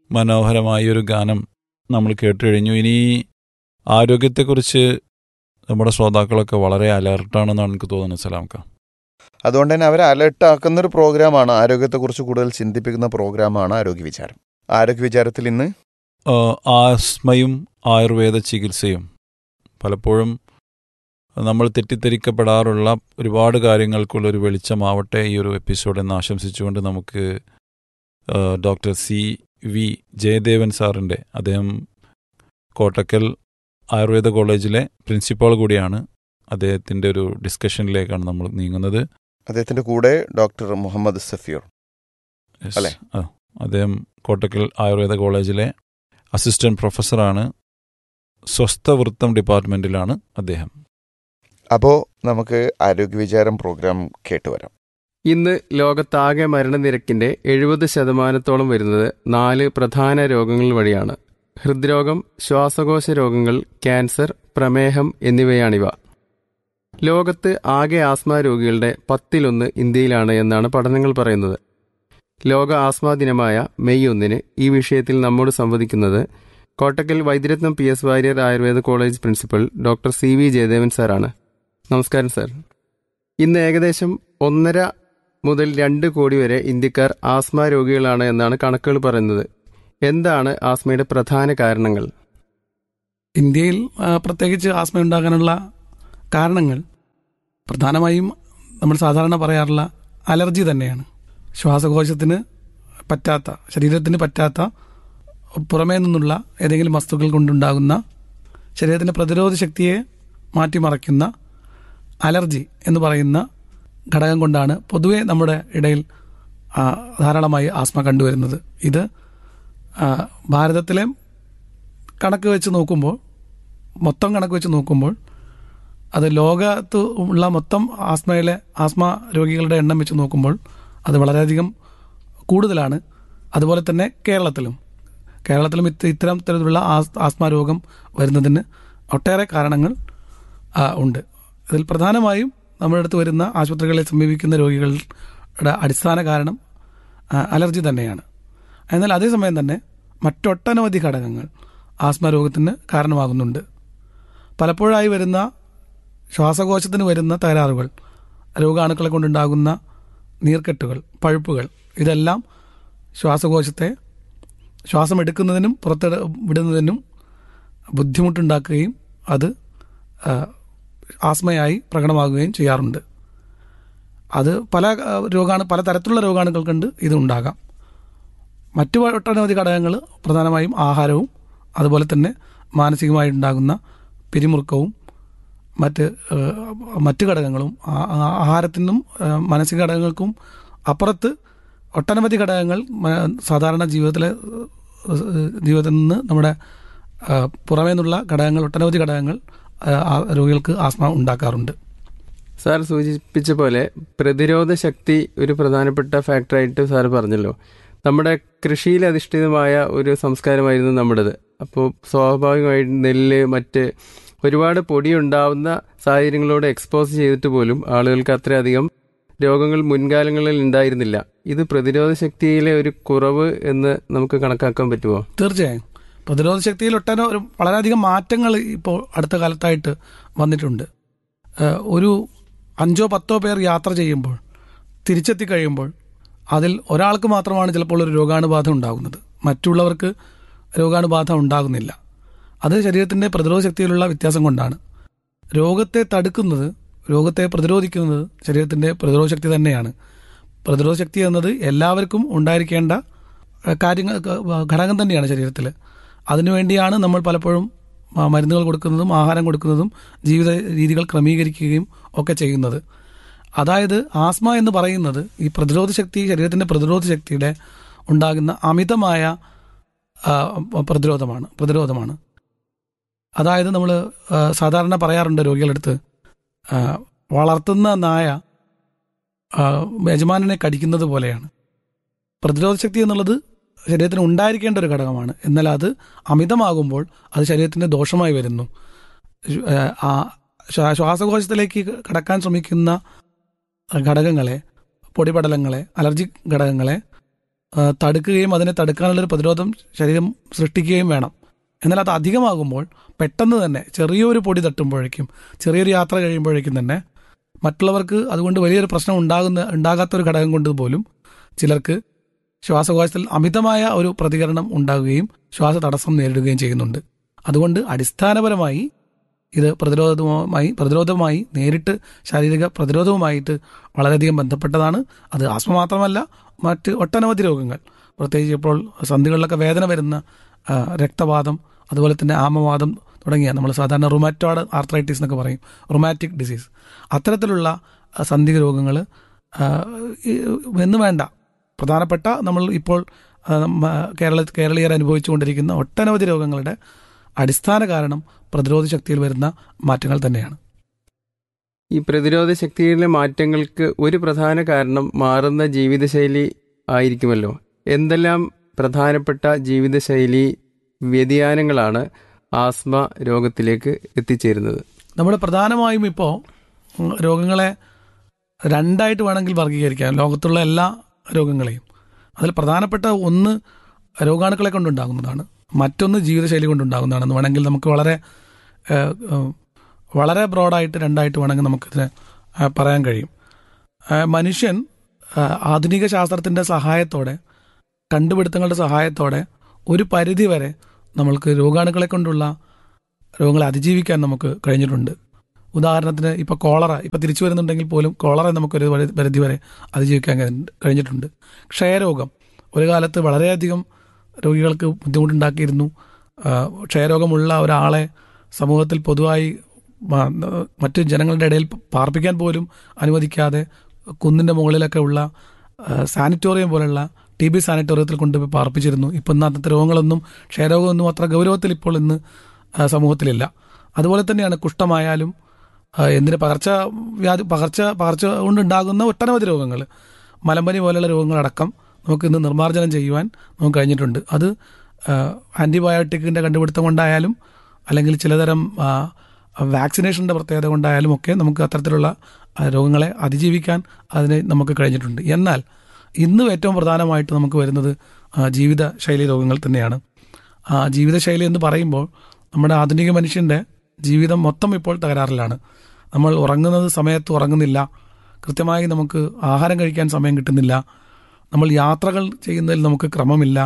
മനോഹരമായ ഒരു ഗാനം നമ്മൾ കേട്ട് കഴിഞ്ഞു ഇനി ആരോഗ്യത്തെക്കുറിച്ച് നമ്മുടെ ശ്രോതാക്കളൊക്കെ വളരെ അലർട്ടാണെന്നാണ് എനിക്ക് തോന്നുന്നത് സലാംക്ക അതുകൊണ്ട് തന്നെ അവരെ അലർട്ട് ആക്കുന്ന ഒരു പ്രോഗ്രാമാണ് ആരോഗ്യത്തെക്കുറിച്ച് കൂടുതൽ ചിന്തിപ്പിക്കുന്ന പ്രോഗ്രാമാണ് ആരോഗ്യ വിചാരം ആരോഗ്യ വിചാരത്തിൽ ഇന്ന് ആ, ആസ്മയും ആയുർവേദ ചികിത്സയും പലപ്പോഴും നമ്മൾ തെറ്റിദ്ധരിക്കപ്പെടാറുള്ള ഒരുപാട് കാര്യങ്ങൾക്കുള്ള ഒരു വെളിച്ചമാവട്ടെ ഈ ഒരു എപ്പിസോഡ് എന്ന് ആശംസിച്ചുകൊണ്ട് നമുക്ക് ആ, ഡോക്ടർ സി വി ജയദേവൻ സാറിൻ്റെ അദ്ദേഹം കോട്ടക്കൽ ആയുർവേദ കോളേജിലെ പ്രിൻസിപ്പാൾ കൂടിയാണ് അദ്ദേഹത്തിൻ്റെ ഒരു ഡിസ്കഷനിലേക്കാണ് നമ്മൾ നീങ്ങുന്നത് അദ്ദേഹത്തിന്റെ കൂടെ ഡോക്ടർ മുഹമ്മദ് സഫീർ Yes. അല്ലേ? ആ, അദ്ദേഹം കോട്ടക്കൽ ആയുർവേദ കോളേജിലെ അസിസ്റ്റന്റ് പ്രൊഫസറാണ് സ്വസ്ഥവൃത്തം ഡിപ്പാർട്ട്മെന്റിലാണ് അദ്ദേഹം അപ്പോൾ നമുക്ക് ആരോഗ്യ വിചാരം പ്രോഗ്രാം കേട്ടുവരാം ഇന്ന് ലോകത്താകെ മരണനിരക്കിന്റെ എഴുപത് ശതമാനത്തോളം വരുന്നത് നാല് പ്രധാന രോഗങ്ങൾ വഴിയാണ് ഹൃദ്രോഗം ശ്വാസകോശ രോഗങ്ങൾ ക്യാൻസർ പ്രമേഹം എന്നിവയാണിവ ലോകത്ത് ആകെ ആസ്മ രോഗികളുടെ പത്തിലൊന്ന് ഇന്ത്യയിലാണ് എന്നാണ് പഠനങ്ങൾ പറയുന്നത് ലോക ആസ്മ ദിനമായ മെയ് ഒന്നിന് ഈ വിഷയത്തിൽ നമ്മോട് സംവദിക്കുന്നത് Kottakkal Vaidyaratnam P S Warrier Ayurveda college principal doctor C V Jayadevan സാറാണ് നമസ്കാരം സാർ ഇന്ന് ഏകദേശം ഒന്നര മുതൽ രണ്ട് കോടി വരെ ഇന്ത്യക്കാർ ആസ്മ രോഗികളാണ് എന്നാണ് കണക്കുകൾ പറയുന്നത് എന്താണ് ആസ്മയുടെ പ്രധാന കാരണങ്ങൾ ഇന്ത്യയിൽ ആ, പ്രത്യേകിച്ച് ആസ്മ ഉണ്ടാകാനുള്ള കാരണങ്ങൾ പ്രധാനമായും നമ്മൾ സാധാരണ പറയാറുള്ള അലർജി തന്നെയാണ് ശ്വാസകോശത്തിന് പറ്റാത്ത ശരീരത്തിന് പറ്റാത്ത പുറമേ നിന്നുള്ള ഏതെങ്കിലും വസ്തുക്കൾ കൊണ്ടുണ്ടാകുന്ന ശരീരത്തിൻ്റെ പ്രതിരോധ ശക്തിയെ മാറ്റിമറയ്ക്കുന്ന അലർജി എന്ന് പറയുന്ന ഘടകം കൊണ്ടാണ് പൊതുവെ നമ്മുടെ ഇടയിൽ ആ, ധാരാളമായി ആസ്മ കണ്ടുവരുന്നത് ഇത് ആ, ഭാരതത്തിലെ കണക്ക് വെച്ച് നോക്കുമ്പോൾ മൊത്തം കണക്ക് വെച്ച് നോക്കുമ്പോൾ അത് ലോകത്ത് ഉള്ള മൊത്തം ആസ്മയിലെ ആസ്മ രോഗികളുടെ എണ്ണം വെച്ച് നോക്കുമ്പോൾ അത് വളരെയധികം കൂടുതലാണ് അതുപോലെ തന്നെ കേരളത്തിലും കേരളത്തിലും ഇത് ഇത്തരം തരത്തിലുള്ള ആസ്- ആസ്മ രോഗം വരുന്നതിന് ഒട്ടേറെ കാരണങ്ങൾ ആ, ഉണ്ട് ഇതിൽ പ്രധാനമായും നമ്മുടെ അടുത്ത് വരുന്ന ആശുപത്രികളെ സമീപിക്കുന്ന രോഗികളുടെ അടിസ്ഥാന കാരണം ആ, അലർജി തന്നെയാണ് എന്നാൽ അതേസമയം തന്നെ മറ്റൊട്ടനവധി ഘടകങ്ങൾ ആസ്മ രോഗത്തിന് കാരണമാകുന്നുണ്ട് പലപ്പോഴായി വരുന്ന ശ്വാസകോശത്തിന് വരുന്ന തകരാറുകൾ രോഗാണുക്കളെ കൊണ്ടുണ്ടാകുന്ന നീർക്കെട്ടുകൾ പഴുപ്പുകൾ ഇതെല്ലാം ശ്വാസകോശത്തെ ശ്വാസം എടുക്കുന്നതിനും പുറത്ത് വിടുന്നതിനും ബുദ്ധിമുട്ടുണ്ടാക്കുകയും അത് ആ, ആസ്മയായി പ്രകടമാകുകയും ചെയ്യാറുണ്ട് അത് പല ആ, രോഗാണു പല തരത്തിലുള്ള രോഗാണുക്കൾ കൊണ്ട് ഇത് ഉണ്ടാകാം മറ്റു ഒട്ടനവധി ഘടകങ്ങൾ പ്രധാനമായും ആഹാരവും അതുപോലെ തന്നെ മാനസികമായി ഉണ്ടാകുന്ന പിരിമുറുക്കവും മറ്റ് ഏഹ്, മറ്റ് ഘടകങ്ങളും ആ- ആ- ആഹാരത്തിനും ഏഹ്, മാനസിക ഘടകങ്ങൾക്കും അപ്പുറത്ത് ഒട്ടനവധി ഘടകങ്ങൾ മ- സാധാരണ ജീവിതത്തിലെ ഏഹ്, ജീവിതത്തിൽ നിന്ന് നമ്മുടെ ഏഹ്, പുറമേ നിന്നുള്ള ഘടകങ്ങൾ ഒട്ടനവധി ഘടകങ്ങൾ ഏഹ്, ആ രോഗികൾക്ക് ആസ്മ ഉണ്ടാക്കാറുണ്ട് സാർ സൂചിപ്പിച്ച പോലെ പ്രതിരോധ ശക്തി ഒരു പ്രധാനപ്പെട്ട ഫാക്ടറായിട്ട് സാർ പറഞ്ഞല്ലോ നമ്മുടെ കൃഷിയിൽ അധിഷ്ഠിതമായ ഒരു സംസ്കാരമായിരുന്നു നമ്മുടേത് അപ്പോൾ സ്വാഭാവികമായിട്ടും നെല്ല് മറ്റ് ഒരുപാട് പൊടി ഉണ്ടാവുന്ന സാഹചര്യങ്ങളോട് എക്സ്പോസ് ചെയ്തിട്ട് പോലും ആളുകൾക്ക് അത്രയധികം രോഗങ്ങൾ മുൻകാലങ്ങളിൽ ഉണ്ടായിരുന്നില്ല ഇത് പ്രതിരോധ ശക്തിയിലെ ഒരു കുറവ് എന്ന് നമുക്ക് കണക്കാക്കാൻ പറ്റുമോ തീർച്ചയായും പ്രതിരോധ ശക്തിയിൽ ഒട്ടന ഒരു വളരെയധികം മാറ്റങ്ങൾ ഇപ്പോൾ അടുത്ത കാലത്തായിട്ട് വന്നിട്ടുണ്ട് ഏഹ് ഒരു അഞ്ചോ പത്തോ പേർ യാത്ര ചെയ്യുമ്പോൾ തിരിച്ചെത്തി കഴിയുമ്പോൾ അതിൽ ഒരാൾക്ക് മാത്രമാണ് ചിലപ്പോൾ ഒരു രോഗാണുബാധ ഉണ്ടാകുന്നത് മറ്റുള്ളവർക്ക് രോഗാണുബാധ ഉണ്ടാകുന്നില്ല അത് ശരീരത്തിൻ്റെ പ്രതിരോധ ശക്തിയിലുള്ള വ്യത്യാസം കൊണ്ടാണ് രോഗത്തെ തടുക്കുന്നത് രോഗത്തെ പ്രതിരോധിക്കുന്നത് ശരീരത്തിൻ്റെ പ്രതിരോധ ശക്തി തന്നെയാണ് പ്രതിരോധ ശക്തി എന്നത് എല്ലാവർക്കും ഉണ്ടായിരിക്കേണ്ട ഏഹ്, കാര്യങ്ങൾ ഏഹ്, ഘടകം തന്നെയാണ് ശരീരത്തിൽ അതിനുവേണ്ടിയാണ് നമ്മൾ പലപ്പോഴും ആ, മരുന്നുകൾ കൊടുക്കുന്നതും ആഹാരം കൊടുക്കുന്നതും ജീവിത രീതികൾ ക്രമീകരിക്കുകയും ഒക്കെ ചെയ്യുന്നത് അതായത് ആസ്മ എന്ന് പറയുന്നത് ഈ പ്രതിരോധ ശക്തി ശരീരത്തിൻ്റെ പ്രതിരോധ ശക്തിയുടെ ഉണ്ടാകുന്ന അമിതമായ ആ, പ്രതിരോധമാണ് പ്രതിരോധമാണ് അതായത് നമ്മൾ സാധാരണ പറയാറുണ്ട് രോഗികളടുത്ത് ആ, വളർത്തുന്ന നായ ആ, യജമാനനെ കടിക്കുന്നത് പോലെയാണ് പ്രതിരോധ ശക്തി എന്നുള്ളത് ശരീരത്തിന് ഉണ്ടായിരിക്കേണ്ട ഒരു ഘടകമാണ് എന്നാൽ അത് അമിതമാകുമ്പോൾ അത് ശരീരത്തിന് ദോഷമായി വരുന്നു ശ്- ആ, ആ ശ്വാ- ശ്വാസകോശത്തിലേക്ക് കടക്കാൻ ശ്രമിക്കുന്ന ഘടകങ്ങളെ പൊടിപടലങ്ങളെ അലർജി ഘടകങ്ങളെ ആ, തടുക്കുകയും അതിനെ തടുക്കാനുള്ളൊരു പ്രതിരോധം ശരീരം സൃഷ്ടിക്കുകയും വേണം എന്നാൽ അത് അധികമാകുമ്പോൾ പെട്ടെന്ന് തന്നെ ചെറിയൊരു പൊടി തട്ടുമ്പോഴേക്കും ചെറിയൊരു യാത്ര കഴിയുമ്പോഴേക്കും തന്നെ മറ്റുള്ളവർക്ക് അതുകൊണ്ട് വലിയൊരു പ്രശ്നം ഉണ്ടാകുന്ന ഉണ്ടാകാത്ത ഒരു ഘടകം കൊണ്ട് പോലും ചിലർക്ക് ശ്വാസകോശത്തിൽ അമിതമായ ഒരു പ്രതികരണം ഉണ്ടാകുകയും ശ്വാസ തടസ്സം നേരിടുകയും ചെയ്യുന്നുണ്ട് അതുകൊണ്ട് അടിസ്ഥാനപരമായി ഇത് പ്രതിരോധവുമായി പ്രതിരോധവുമായി നേരിട്ട് ശാരീരിക പ്രതിരോധവുമായിട്ട് വളരെയധികം ബന്ധപ്പെട്ടതാണ് അത് ആസ്മ മാത്രമല്ല മറ്റ് ഒട്ടനവധി രോഗങ്ങൾ പ്രത്യേകിച്ച് ഇപ്പോൾ സന്ധികളിലൊക്കെ വേദന വരുന്ന ആ, രക്തവാദം അതുപോലെ തന്നെ ആമവാദം തുടങ്ങിയ നമ്മൾ സാധാരണ റുമാറ്റോഡ് ആർത്രൈറ്റിസ് എന്നൊക്കെ പറയും റുമാറ്റിക് ഡിസീസ് അത്തരത്തിലുള്ള ആ, സന്ധി രോഗങ്ങൾ എന്ന് വേണ്ട പ്രധാനപ്പെട്ട നമ്മൾ ഇപ്പോൾ ആ, നമ്മ- കേരള കേരളീയർ അനുഭവിച്ചുകൊണ്ടിരിക്കുന്ന ഒട്ടനവധി രോഗങ്ങളുടെ അടിസ്ഥാന കാരണം പ്രതിരോധ ശക്തിയിൽ വരുന്ന മാറ്റങ്ങൾ തന്നെയാണ് ഈ പ്രതിരോധ ശക്തിയിലെ മാറ്റങ്ങൾക്ക് ഒരു പ്രധാന കാരണം മാറുന്ന ജീവിതശൈലി ആയിരിക്കുമല്ലോ എന്തെല്ലാം പ്രധാനപ്പെട്ട ജീവിതശൈലി വ്യതിയാനങ്ങളാണ് ആസ്മ രോഗത്തിലേക്ക് എത്തിച്ചേരുന്നത് നമ്മുടെ പ്രധാനമായും ഇപ്പോൾ രോഗങ്ങളെ രണ്ടായിട്ട് വേണമെങ്കിൽ വർഗീകരിക്കാം ലോകത്തുള്ള എല്ലാ രോഗങ്ങളെയും അതിൽ പ്രധാനപ്പെട്ട ഒന്ന് രോഗാണുക്കളെ കൊണ്ടുണ്ടാകുന്നതാണ് മറ്റൊന്ന് ജീവിതശൈലി കൊണ്ടുണ്ടാകുന്നതാണെന്ന് വേണമെങ്കിൽ നമുക്ക് വളരെ ഏഹ്, ഏഹ്, വളരെ ബ്രോഡായിട്ട് രണ്ടായിട്ട് വേണമെങ്കിൽ നമുക്കിതിനെ ഏഹ്, പറയാൻ കഴിയും ഏഹ്, മനുഷ്യൻ ഏഹ്, ആധുനിക ശാസ്ത്രത്തിൻ്റെ സഹായത്തോടെ കണ്ടുപിടുത്തങ്ങളുടെ സഹായത്തോടെ ഒരു പരിധി വരെ നമ്മൾക്ക് രോഗാണുക്കളെ കൊണ്ടുള്ള രോഗങ്ങളെ അതിജീവിക്കാൻ നമുക്ക് കഴിഞ്ഞിട്ടുണ്ട് ഉദാഹരണത്തിന് ഇപ്പോൾ കോളറ ഇപ്പോൾ തിരിച്ചു വരുന്നുണ്ടെങ്കിൽ പോലും കോളറ നമുക്കൊരു പരി- പരിധി വരെ അതിജീവിക്കാൻ കഴി- കഴിഞ്ഞിട്ടുണ്ട് ക്ഷയരോഗം ഒരു കാലത്ത് വളരെയധികം രോഗികൾക്ക് ബുദ്ധിമുട്ടുണ്ടാക്കിയിരുന്നു ആ, ക്ഷയരോഗമുള്ള ഒരാളെ സമൂഹത്തിൽ പൊതുവായി മ- മറ്റു ജനങ്ങളുടെ ഇടയിൽ പാർപ്പിക്കാൻ പോലും അനുവദിക്കാതെ കുന്നിൻ്റെ മുകളിലൊക്കെ ഉള്ള ആ, സാനിറ്റോറിയം പോലുള്ള ടി ബി സാനിറ്റോറിയത്തിൽ കൊണ്ടുപോയി പാർപ്പിച്ചിരുന്നു ഇപ്പം ഇന്ന് അന്നത്തെ രോഗങ്ങളൊന്നും ക്ഷയരോഗമൊന്നും അത്ര ഗൗരവത്തിൽ ഇപ്പോൾ ഇന്ന് ആ, സമൂഹത്തിലില്ല അതുപോലെ തന്നെയാണ് കുഷ്ഠമായാലും ആ, എന്തിന് പകർച്ച വ്യാധി പകർച്ച പകർച്ച കൊണ്ടുണ്ടാകുന്ന ഒട്ടനവധി രോഗങ്ങൾ മലമ്പനി പോലെയുള്ള രോഗങ്ങളടക്കം നമുക്ക് ഇന്ന് നിർമ്മാർജ്ജനം ചെയ്യുവാൻ നമുക്ക് കഴിഞ്ഞിട്ടുണ്ട് അത് ആൻറ്റിബയോട്ടിക്കിൻ്റെ കണ്ടുപിടുത്തം കൊണ്ടായാലും അല്ലെങ്കിൽ ചിലതരം ആ, വാക്സിനേഷൻ്റെ പ്രത്യേകത കൊണ്ടായാലും ഒക്കെ നമുക്ക് അത്തരത്തിലുള്ള ആ, രോഗങ്ങളെ അതിജീവിക്കാൻ അതിന് നമുക്ക് കഴിഞ്ഞിട്ടുണ്ട് എന്നാൽ ഇന്ന് ഏറ്റവും പ്രധാനമായിട്ട് നമുക്ക് വരുന്നത് ആ, ജീവിതശൈലി രോഗങ്ങൾ തന്നെയാണ് ആ ജീവിതശൈലി എന്ന് പറയുമ്പോൾ നമ്മുടെ ആധുനിക മനുഷ്യൻ്റെ ജീവിതം മൊത്തം ഇപ്പോൾ തകരാറിലാണ് നമ്മൾ ഉറങ്ങുന്നത് സമയത്ത് ഉറങ്ങുന്നില്ല കൃത്യമായി നമുക്ക് ആഹാരം കഴിക്കാൻ സമയം കിട്ടുന്നില്ല നമ്മൾ യാത്രകൾ ചെയ്യുന്നതിൽ നമുക്ക് ക്രമമില്ല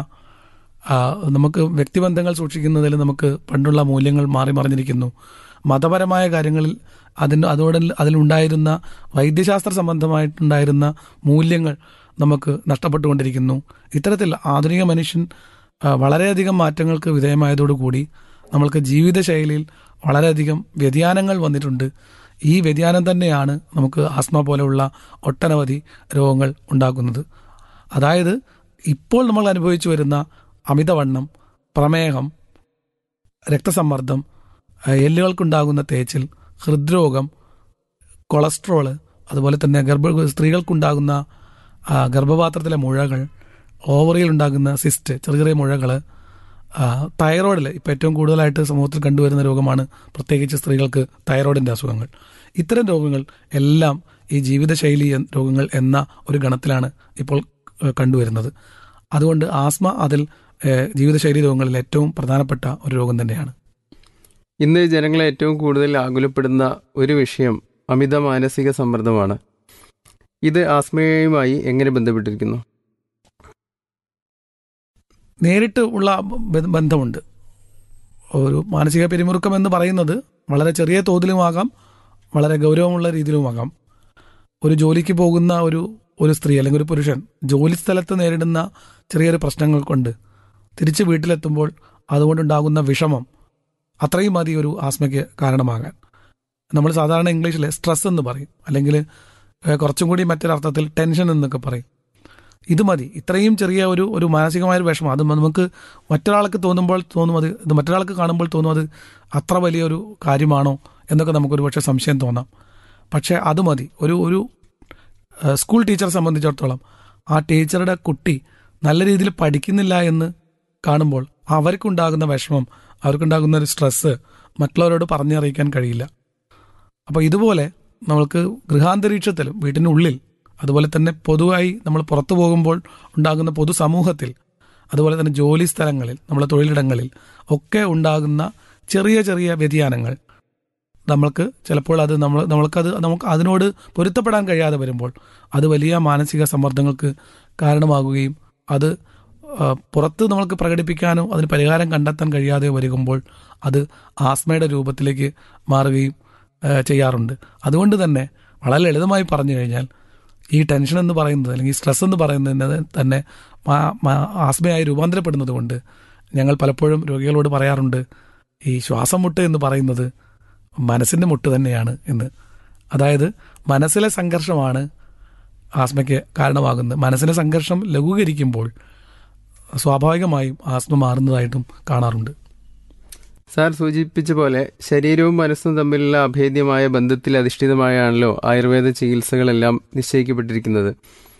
ആ, നമുക്ക് വ്യക്തിബന്ധങ്ങൾ സൂക്ഷിക്കുന്നതിൽ നമുക്ക് പണ്ടുള്ള മൂല്യങ്ങൾ മാറി മറിഞ്ഞിരിക്കുന്നു മതപരമായ കാര്യങ്ങളിൽ അതിന് അതോടെ അതിലുണ്ടായിരുന്ന വൈദ്യശാസ്ത്ര സംബന്ധമായിട്ടുണ്ടായിരുന്ന മൂല്യങ്ങൾ നമുക്ക് നഷ്ടപ്പെട്ടുകൊണ്ടിരിക്കുന്നു ഇത്തരത്തിൽ ആധുനിക മനുഷ്യൻ ആ, വളരെയധികം മാറ്റങ്ങൾക്ക് വിധേയമായതോടുകൂടി നമ്മൾക്ക് ജീവിതശൈലിയിൽ വളരെയധികം വ്യതിയാനങ്ങൾ വന്നിട്ടുണ്ട് ഈ വ്യതിയാനം തന്നെയാണ് നമുക്ക് ആസ്മ പോലെയുള്ള ഒട്ടനവധി രോഗങ്ങൾ ഉണ്ടാക്കുന്നത് അതായത് ഇപ്പോൾ നമ്മൾ അനുഭവിച്ചു വരുന്ന അമിതവണ്ണം പ്രമേഹം രക്തസമ്മർദ്ദം ആ, എല്ലുകൾക്കുണ്ടാകുന്ന തേച്ചിൽ ഹൃദ്രോഗം കൊളസ്ട്രോള് അതുപോലെ തന്നെ ഗർഭ സ്ത്രീകൾക്കുണ്ടാകുന്ന ആ, ഗർഭപാത്രത്തിലെ മുഴകൾ ഓവറിയിൽ ഉണ്ടാകുന്ന സിസ്റ്റ് ചെറിയ ചെറിയ മുഴകൾ തൈറോയിഡിൽ ഇപ്പോൾ ഏറ്റവും കൂടുതലായിട്ട് സമൂഹത്തിൽ കണ്ടുവരുന്ന രോഗമാണ് പ്രത്യേകിച്ച് സ്ത്രീകൾക്ക് തൈറോയിഡിൻ്റെ അസുഖങ്ങൾ ഇത്തരം രോഗങ്ങൾ എല്ലാം ഈ ജീവിതശൈലി എൻ- രോഗങ്ങൾ എന്ന ഒരു ഗണത്തിലാണ് ഇപ്പോൾ ഏഹ്, കണ്ടുവരുന്നത് അതുകൊണ്ട് ആസ്മ അതിൽ ഏഹ്, ജീവിതശൈലി രോഗങ്ങളിൽ ഏറ്റവും പ്രധാനപ്പെട്ട ഒരു രോഗം തന്നെയാണ് ഇന്ന് ജനങ്ങളെ ഏറ്റവും കൂടുതൽ ആകുലപ്പെടുന്ന ഒരു വിഷയം അമിത മാനസിക സമ്മർദ്ദമാണ് ഇത് ആസ്മയുമായി എങ്ങനെ ബന്ധപ്പെട്ടിരിക്കുന്നു നേരിട്ട് ഉള്ള ബ- ബന്ധമുണ്ട് ഒരു മാനസിക പിരിമുറുക്കം എന്ന് പറയുന്നത് വളരെ ചെറിയ തോതിലുമാകാം വളരെ ഗൗരവമുള്ള രീതിയിലുമാകാം ഒരു ജോലിക്ക് പോകുന്ന ഒരു ഒരു സ്ത്രീ അല്ലെങ്കിൽ ഒരു പുരുഷൻ ജോലി സ്ഥലത്ത് നേരിടുന്ന ചെറിയൊരു പ്രശ്നങ്ങൾ കൊണ്ട് തിരിച്ച് വീട്ടിലെത്തുമ്പോൾ അതുകൊണ്ടുണ്ടാകുന്ന വിഷമം അത്രയും മതി ഒരു ആസ്മയ്ക്ക് കാരണമാകാൻ നമ്മൾ സാധാരണ ഇംഗ്ലീഷിൽ സ്ട്രെസ് എന്ന് പറയും അല്ലെങ്കിൽ ഏഹ്, കുറച്ചും കൂടി മറ്റൊരർത്ഥത്തിൽ ടെൻഷൻ എന്നൊക്കെ പറയും ഇത് മതി ഇത്രയും ചെറിയ ഒരു ഒരു മാനസികമായ ഒരു വിഷമം അത് നമുക്ക് മറ്റൊരാൾക്ക് തോന്നുമ്പോൾ തോന്നും അത് ഇത് മറ്റൊരാൾക്ക് കാണുമ്പോൾ തോന്നും അത് അത്ര വലിയൊരു കാര്യമാണോ എന്നൊക്കെ നമുക്കൊരു പക്ഷേ സംശയം തോന്നാം പക്ഷേ അത് മതി ഒരു ഒരു ഏഹ്, സ്കൂൾ ടീച്ചറെ സംബന്ധിച്ചിടത്തോളം ആ ടീച്ചറുടെ കുട്ടി നല്ല രീതിയിൽ പഠിക്കുന്നില്ല എന്ന് കാണുമ്പോൾ അവർക്കുണ്ടാകുന്ന വിഷമം അവർക്കുണ്ടാകുന്ന ഒരു സ്ട്രെസ്സ് മറ്റുള്ളവരോട് പറഞ്ഞറിയിക്കാൻ കഴിയില്ല അപ്പോൾ ഇതുപോലെ നമ്മൾക്ക് ഗൃഹാന്തരീക്ഷത്തിലും വീട്ടിനുള്ളിൽ അതുപോലെ തന്നെ പൊതുവായി നമ്മൾ പുറത്തു പോകുമ്പോൾ ഉണ്ടാകുന്ന പൊതുസമൂഹത്തിൽ അതുപോലെ തന്നെ ജോലി സ്ഥലങ്ങളിൽ നമ്മളെ തൊഴിലിടങ്ങളിൽ ഒക്കെ ഉണ്ടാകുന്ന ചെറിയ ചെറിയ വ്യതിയാനങ്ങൾ നമ്മൾക്ക് ചിലപ്പോൾ അത് നമ്മൾ നമ്മൾക്കത് നമുക്ക് അതിനോട് പൊരുത്തപ്പെടാൻ കഴിയാതെ വരുമ്പോൾ അത് വലിയ മാനസിക സമ്മർദ്ദങ്ങൾക്ക് കാരണമാകുകയും അത് ആ, പുറത്ത് നമ്മൾക്ക് പ്രകടിപ്പിക്കാനോ അതിന് പരിഹാരം കണ്ടെത്താൻ കഴിയാതെ വരുമ്പോൾ അത് ആസ്മയുടെ രൂപത്തിലേക്ക് മാറുകയും ആ, ചെയ്യാറുണ്ട് അതുകൊണ്ട് തന്നെ വളരെ ലളിതമായി പറഞ്ഞു കഴിഞ്ഞാൽ ഈ ടെൻഷൻ എന്ന് പറയുന്നത് അല്ലെങ്കിൽ സ്ട്രെസ് എന്ന് പറയുന്നത് തന്നെ മാ- മാ- ആസ്മയായി രൂപാന്തരപ്പെടുന്നത് കൊണ്ട് ഞങ്ങൾ പലപ്പോഴും രോഗികളോട് പറയാറുണ്ട് ഈ ശ്വാസം മുട്ട് എന്ന് പറയുന്നത് മനസ്സിൻ്റെ മുട്ട് തന്നെയാണ് എന്ന് അതായത് മനസ്സിലെ സംഘർഷമാണ് ആസ്മയ്ക്ക് കാരണമാകുന്നത് മനസ്സിലെ സംഘർഷം ലഘൂകരിക്കുമ്പോൾ സ്വാഭാവികമായും ആസ്മ മാറുന്നതായിട്ടും കാണാറുണ്ട് സാർ സൂചിപ്പിച്ച പോലെ ശരീരവും മനസ്സും തമ്മിലുള്ള അഭേദ്യമായ ബന്ധത്തിൽ അധിഷ്ഠിതമായാണല്ലോ ആയുർവേദ ചികിത്സകളെല്ലാം നിശ്ചയിക്കപ്പെട്ടിരിക്കുന്നത്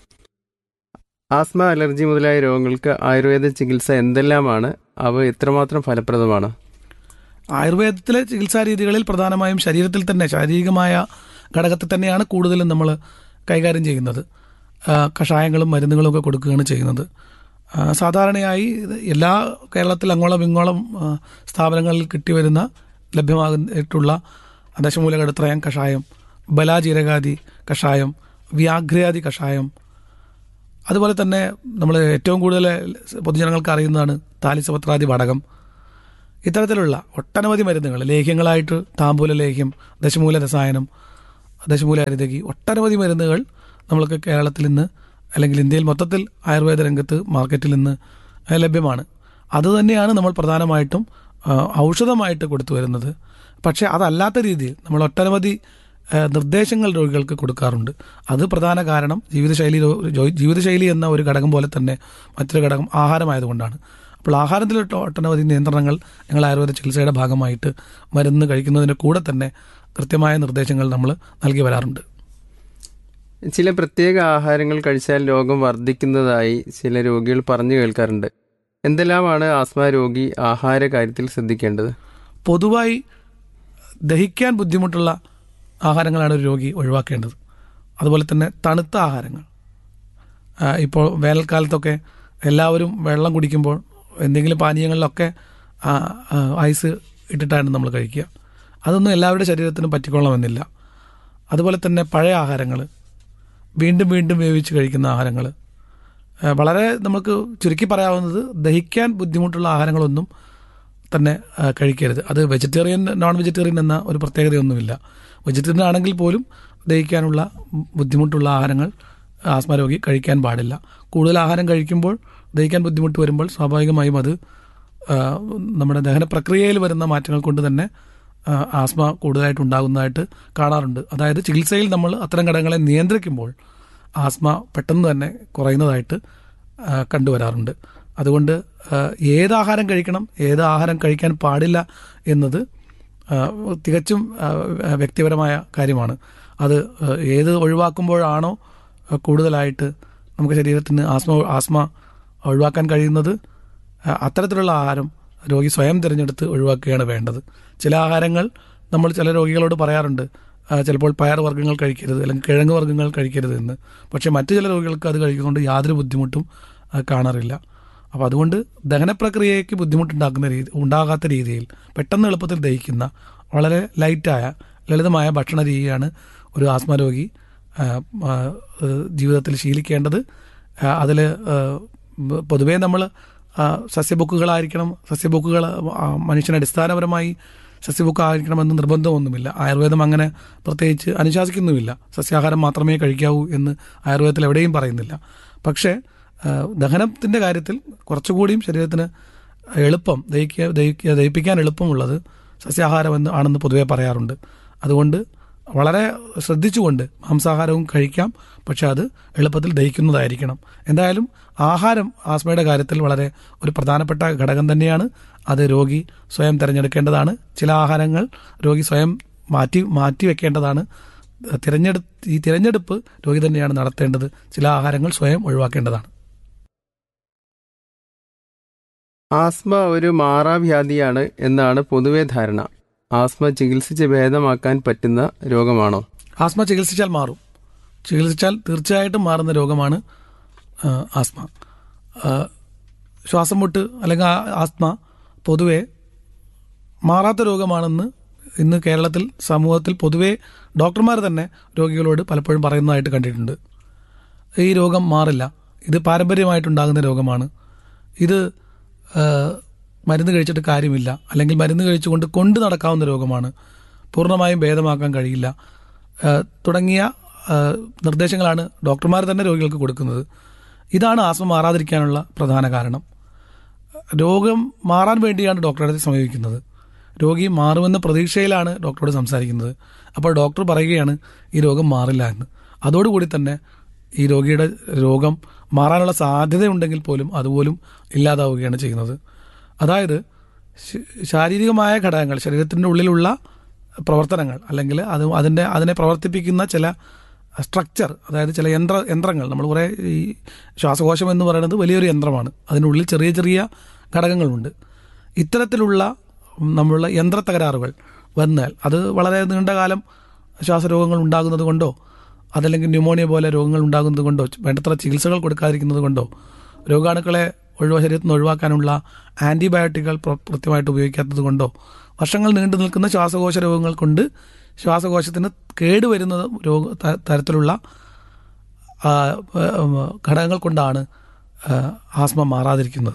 ആസ്മ അലർജി മുതലായ രോഗങ്ങൾക്ക് ആയുർവേദ ചികിത്സ എന്തെല്ലാമാണ് അവ എത്രമാത്രം ഫലപ്രദമാണ് ആയുർവേദത്തിലെ ചികിത്സാ രീതികളിൽ പ്രധാനമായും ശരീരത്തിൽ തന്നെ ശാരീരികമായ ഘടകത്തെ തന്നെയാണ് കൂടുതലും നമ്മൾ കൈകാര്യം ചെയ്യുന്നത് ആ, കഷായങ്ങളും മരുന്നുകളും ഒക്കെ കൊടുക്കുകയാണ് ചെയ്യുന്നത് ആ, സാധാരണയായി ഇത് എല്ലാ കേരളത്തിൽ അങ്ങോളം ഇങ്ങോളം ആ, സ്ഥാപനങ്ങളിൽ കിട്ടിവരുന്ന ലഭ്യമായിട്ടുള്ള ദശമൂലകടത്രയം കഷായം ബലാജീരകാദി കഷായം വ്യാഘ്രയാദി കഷായം അതുപോലെ തന്നെ നമ്മൾ ഏറ്റവും കൂടുതൽ പൊതുജനങ്ങൾക്ക് അറിയുന്നതാണ് താലിസപത്രാദി വടകം ഇത്തരത്തിലുള്ള ഒട്ടനവധി മരുന്നുകൾ ലേഹ്യങ്ങളായിട്ട് താമ്പൂല ലേഹ്യം ദശമൂല രസായനം ദശമൂല അരുതകി ഒട്ടനവധി മരുന്നുകൾ നമ്മൾക്ക് കേരളത്തിൽ ഇന്ന് അല്ലെങ്കിൽ ഇന്ത്യയിൽ മൊത്തത്തിൽ ആയുർവേദ രംഗത്ത് മാർക്കറ്റിൽ ഇന്ന് ഏഹ്, ലഭ്യമാണ് അതുതന്നെയാണ് നമ്മൾ പ്രധാനമായിട്ടും ആ, ഔഷധമായിട്ട് കൊടുത്തു വരുന്നത് പക്ഷേ അതല്ലാത്ത രീതിയിൽ നമ്മൾ ഒട്ടനവധി ഏഹ്, നിർദ്ദേശങ്ങൾ രോഗികൾക്ക് കൊടുക്കാറുണ്ട് അത് പ്രധാന കാരണം ജീവിതശൈലി രോ- ജോ- ജീവിതശൈലി എന്ന ഒരു ഘടകം പോലെ തന്നെ മറ്റൊരു ഘടകം ആഹാരമായതുകൊണ്ടാണ് അപ്പോൾ ആഹാരത്തിൽ ഒട്ട- ഒട്ടനവധി നിയന്ത്രണങ്ങൾ ഞങ്ങൾ ആയുർവേദ ചികിത്സയുടെ ഭാഗമായിട്ട് മരുന്ന് കഴിക്കുന്നതിൻ്റെ കൂടെ തന്നെ കൃത്യമായ നിർദ്ദേശങ്ങൾ നമ്മൾ നൽകി വരാറുണ്ട് ചില പ്രത്യേക ആഹാരങ്ങൾ കഴിച്ചാൽ രോഗം വർദ്ധിക്കുന്നതായി ചില രോഗികൾ പറഞ്ഞു കേൾക്കാറുണ്ട് എന്തെല്ലാമാണ് ആസ്മ രോഗി ആഹാര കാര്യത്തിൽ ശ്രദ്ധിക്കേണ്ടത് പൊതുവായി ദഹിക്കാൻ ബുദ്ധിമുട്ടുള്ള ആഹാരങ്ങളാണ് ഒരു രോഗി ഒഴിവാക്കേണ്ടത് അതുപോലെ തന്നെ തണുത്ത ആഹാരങ്ങൾ ആ, ഇപ്പോൾ വേനൽക്കാലത്തൊക്കെ എല്ലാവരും വെള്ളം കുടിക്കുമ്പോൾ എന്തെങ്കിലും പാനീയങ്ങളിലൊക്കെ ആ, ആ, ഐസ് ഇട്ടിട്ടാണ് നമ്മൾ കഴിക്കുക അതൊന്നും എല്ലാവരുടെ ശരീരത്തിനും പറ്റിക്കൊള്ളണമെന്നില്ല അതുപോലെ തന്നെ പഴയ ആഹാരങ്ങൾ വീണ്ടും വീണ്ടും വേവിച്ച് കഴിക്കുന്ന ആഹാരങ്ങൾ വളരെ നമുക്ക് ചുരുക്കി പറയാവുന്നത് ദഹിക്കാൻ ബുദ്ധിമുട്ടുള്ള ആഹാരങ്ങളൊന്നും തന്നെ ആ, കഴിക്കരുത് അത് വെജിറ്റേറിയൻ നോൺ വെജിറ്റേറിയൻ എന്ന ഒരു പ്രത്യേകതയൊന്നുമില്ല വെജിറ്റേറിയൻ ആണെങ്കിൽ പോലും ദഹിക്കാനുള്ള ബുദ്ധിമുട്ടുള്ള ആഹാരങ്ങൾ ആസ്മ രോഗി കഴിക്കാൻ പാടില്ല കൂടുതൽ ആഹാരം കഴിക്കുമ്പോൾ ദഹിക്കാൻ ബുദ്ധിമുട്ട് വരുമ്പോൾ സ്വാഭാവികമായും അത് ആ, നമ്മുടെ ദഹന പ്രക്രിയയിൽ വരുന്ന മാറ്റങ്ങൾ കൊണ്ട് തന്നെ ആ, ആസ്മ കൂടുതലായിട്ട് ഉണ്ടാകുന്നതായിട്ട് കാണാറുണ്ട് അതായത് ചികിത്സയിൽ നമ്മൾ അത്തരം ഘടകങ്ങളെ നിയന്ത്രിക്കുമ്പോൾ ആസ്മ പെട്ടെന്ന് തന്നെ കുറയുന്നതായിട്ട് ആ, കണ്ടുവരാറുണ്ട് അതുകൊണ്ട് ആ, ഏത് ആഹാരം കഴിക്കണം ഏത് ആഹാരം കഴിക്കാൻ പാടില്ല എന്നത് ആ, തികച്ചും ആ, വ്യക്തിപരമായ കാര്യമാണ് അത് ആ, ഏത് ഒഴിവാക്കുമ്പോഴാണോ ആ, കൂടുതലായിട്ട് നമുക്ക് ശരീരത്തിന് ആസ്മ ആസ്മ ഒഴിവാക്കാൻ കഴിയുന്നത് ആ, അത്തരത്തിലുള്ള ആഹാരം രോഗി സ്വയം തിരഞ്ഞെടുത്ത് ഒഴിവാക്കുകയാണ് വേണ്ടത് ചില ആഹാരങ്ങൾ നമ്മൾ ചില രോഗികളോട് പറയാറുണ്ട് ആ, ചിലപ്പോൾ പയർ വർഗ്ഗങ്ങൾ കഴിക്കരുത് അല്ലെങ്കിൽ കിഴങ്ങ് വർഗ്ഗങ്ങൾ കഴിക്കരുത് എന്ന് പക്ഷേ മറ്റു ചില രോഗികൾക്ക് അത് കഴിക്കുന്നതുകൊണ്ട് യാതൊരു ബുദ്ധിമുട്ടും ആ, കാണാറില്ല അപ്പോൾ അതുകൊണ്ട് ദഹന പ്രക്രിയയ്ക്ക് ബുദ്ധിമുട്ടുണ്ടാക്കുന്ന രീതി ഉണ്ടാകാത്ത രീതിയിൽ പെട്ടെന്ന് എളുപ്പത്തിൽ ദഹിക്കുന്ന വളരെ ലൈറ്റായ ലളിതമായ ഭക്ഷണ രീതിയാണ് ഒരു ആസ്മ രോഗി ആ, ആ, ഏഹ് ജീവിതത്തിൽ ശീലിക്കേണ്ടത് അതിൽ പൊതുവേ നമ്മൾ സസ്യബുക്കുകളായിരിക്കണം സസ്യബുക്കുകൾ ആ, മനുഷ്യന് അടിസ്ഥാനപരമായി സസ്യബുക്ക് ആയിരിക്കണമെന്ന് നിർബന്ധമൊന്നുമില്ല ആയുർവേദം അങ്ങനെ പ്രത്യേകിച്ച് അനുശാസിക്കുന്നുമില്ല സസ്യാഹാരം മാത്രമേ കഴിക്കാവൂ എന്ന് ആയുർവേദത്തിൽ എവിടെയും പറയുന്നില്ല പക്ഷേ ആ, ദഹനത്തിൻ്റെ കാര്യത്തിൽ കുറച്ചുകൂടിയും ശരീരത്തിന് എളുപ്പം ദഹിക്കുക ദഹിക്കുക ദഹിപ്പിക്കാൻ എളുപ്പമുള്ളത് സസ്യാഹാരം എന്ന് ആണെന്ന് പൊതുവേ പറയാറുണ്ട് അതുകൊണ്ട് വളരെ ശ്രദ്ധിച്ചുകൊണ്ട് മാംസാഹാരവും കഴിക്കാം പക്ഷെ അത് എളുപ്പത്തിൽ ദഹിക്കുന്നതായിരിക്കണം എന്തായാലും ആഹാരം ആസ്മയുടെ കാര്യത്തിൽ വളരെ ഒരു പ്രധാനപ്പെട്ട ഘടകം തന്നെയാണ് അത് രോഗി സ്വയം തിരഞ്ഞെടുക്കേണ്ടതാണ് ചില ആഹാരങ്ങൾ രോഗി സ്വയം മാറ്റി മാറ്റി വെക്കേണ്ടതാണ് തിരഞ്ഞെടു ഈ തിരഞ്ഞെടുപ്പ് രോഗി തന്നെയാണ് നടത്തേണ്ടത് ചില ആഹാരങ്ങൾ സ്വയം ഒഴിവാക്കേണ്ടതാണ് ആസ്മ ഒരു മാറാവ്യാധിയാണ് എന്നാണ് പൊതുവെ ധാരണ ആസ്മ ചികിത്സിച്ച് ഭേദമാക്കാൻ പറ്റുന്ന രോഗമാണോ ആസ്മ ചികിത്സിച്ചാൽ മാറും ചികിത്സിച്ചാൽ തീർച്ചയായിട്ടും മാറുന്ന രോഗമാണ് ആ, ആസ്മ ആ, ശ്വാസം മുട്ട് അല്ലെങ്കിൽ ആ- ആസ്മ പൊതുവെ മാറാത്ത രോഗമാണെന്ന് ഇന്ന് കേരളത്തിൽ സമൂഹത്തിൽ പൊതുവെ ഡോക്ടർമാർ തന്നെ രോഗികളോട് പലപ്പോഴും പറയുന്നതായിട്ട് കണ്ടിട്ടുണ്ട് ഈ രോഗം മാറില്ല ഇത് പാരമ്പര്യമായിട്ടുണ്ടാകുന്ന രോഗമാണ് ഇത് ആ, മരുന്ന് കഴിച്ചിട്ട് കാര്യമില്ല അല്ലെങ്കിൽ മരുന്ന് കഴിച്ചുകൊണ്ട് കൊണ്ട് നടക്കാവുന്ന രോഗമാണ് പൂർണ്ണമായും ഭേദമാക്കാൻ കഴിയില്ല ആ, തുടങ്ങിയ ആ, നിർദ്ദേശങ്ങളാണ് ഡോക്ടർമാർ തന്നെ രോഗികൾക്ക് കൊടുക്കുന്നത് ഇതാണ് ആസ്മ മാറാതിരിക്കാനുള്ള പ്രധാന കാരണം രോഗം മാറാൻ വേണ്ടിയാണ് ഡോക്ടറെ അടുത്ത് സമീപിക്കുന്നത് രോഗി മാറുമെന്ന പ്രതീക്ഷയിലാണ് ഡോക്ടറോട് സംസാരിക്കുന്നത് അപ്പോൾ ഡോക്ടർ പറയുകയാണ് ഈ രോഗം മാറില്ല എന്ന് അതോടുകൂടി തന്നെ ഈ രോഗിയുടെ രോഗം മാറാനുള്ള സാധ്യതയുണ്ടെങ്കിൽ പോലും അതുപോലും ഇല്ലാതാവുകയാണ് ചെയ്യുന്നത് അതായത് ശ- ശാരീരികമായ ഘടകങ്ങൾ ശരീരത്തിൻ്റെ ഉള്ളിലുള്ള പ്രവർത്തനങ്ങൾ അല്ലെങ്കിൽ അത് അതിൻ്റെ അതിനെ പ്രവർത്തിപ്പിക്കുന്ന ചില സ്ട്രക്ചർ അതായത് ചില യന്ത്ര യന്ത്രങ്ങൾ നമ്മൾ കുറേ ഈ ശ്വാസകോശം എന്ന് പറയുന്നത് വലിയൊരു യന്ത്രമാണ് അതിനുള്ളിൽ ചെറിയ ചെറിയ ഘടകങ്ങളുണ്ട് ഇത്തരത്തിലുള്ള നമ്മളുള്ള യന്ത്ര തകരാറുകൾ വന്നാൽ അത് വളരെ നീണ്ടകാലം ശ്വാസരോഗങ്ങൾ ഉണ്ടാകുന്നത് കൊണ്ടോ അതല്ലെങ്കിൽ ന്യൂമോണിയ പോലെ രോഗങ്ങൾ ഉണ്ടാകുന്നത് കൊണ്ടോ വേണ്ടത്ര ചികിത്സകൾ കൊടുക്കാതിരിക്കുന്നത് കൊണ്ടോ രോഗാണുക്കളെ ഒഴിവാ ശരീരത്തിൽ നിന്ന് ഒഴിവാക്കാനുള്ള ആൻറ്റിബയോട്ടിക്കുകൾ പ്ര- കൃത്യമായിട്ട് ഉപയോഗിക്കാത്തത് കൊണ്ടോ വർഷങ്ങൾ നീണ്ടു നിൽക്കുന്ന ശ്വാസകോശ രോഗങ്ങൾ കൊണ്ട് ശ്വാസകോശത്തിന് കേടുവരുന്ന രോഗ ത- തരത്തിലുള്ള ആ, ഉം, ഘടകങ്ങൾ കൊണ്ടാണ് ആ, ആസ്മ മാറാതിരിക്കുന്നത്